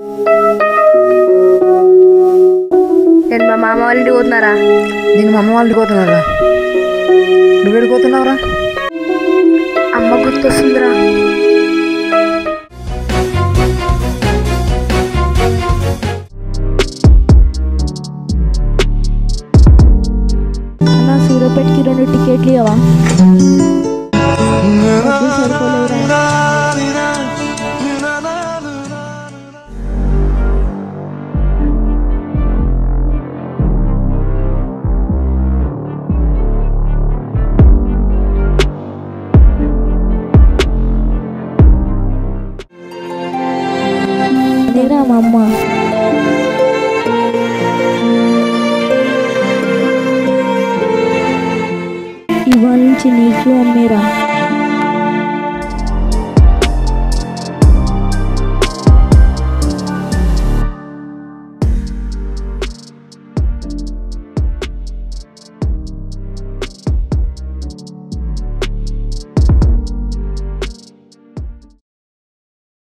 నేను మా మామ వాళ్ళ ఇంటికి పోతున్నారా నేను మా అమ్మ వాళ్ళకి పోతున్నారా నువ్వు వెళ్ళిపోతున్నావురా అమ్మ గుర్తొస్తుందిరా అన్న సూర్యాపేటకి రెండు టికెట్లు ఇవ్వవా డబ్బులు సరిపోలేవురా అదేరా మా అమ్మ ఇవాళ నుంచి నీకు అమ్మేరా